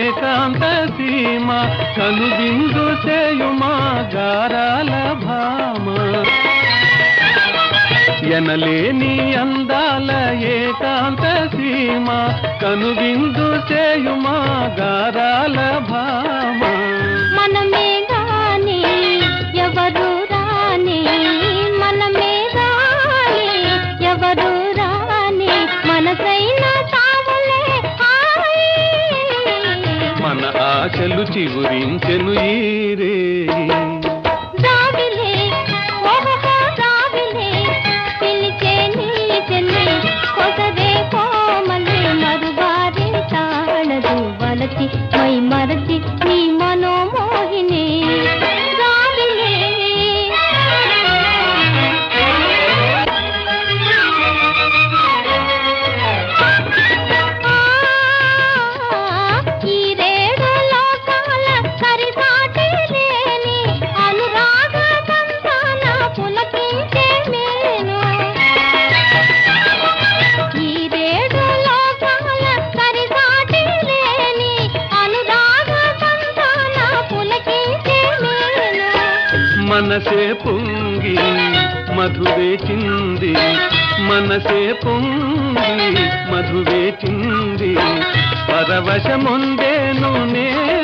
ఏకాంత సీమ కనుబిందు చేయుమా గారాల భామ ఎనలేని అందాల ఏకాంత సీమ కనుబిందు చేయుమా గారాల భామ మనమే గాని ఎవరు రాని మనమే గాని ఎవరు రాని మనసైన తావులే హాయి మన ఆశలు చిగురించెను ఈరే రావిలే ఓహో రావిలే పిలిచే నీ చెల్లి కొసరే కోమలి మరువారి తాళదు వలచి మై మరచి నీ మనోమోహిని రావిలే ఈ రేడు లోకాల కరిపాటి లేని అనురాగ బంధాన పులకించే మేను ఈ రేడు లోకాల కరిపాటి లేని అనురాగ బంధాన పులకించే మేను మనసే పొంగి మధువే చింది మనసే పొంగి మధువే చింది పరవశముందేను నే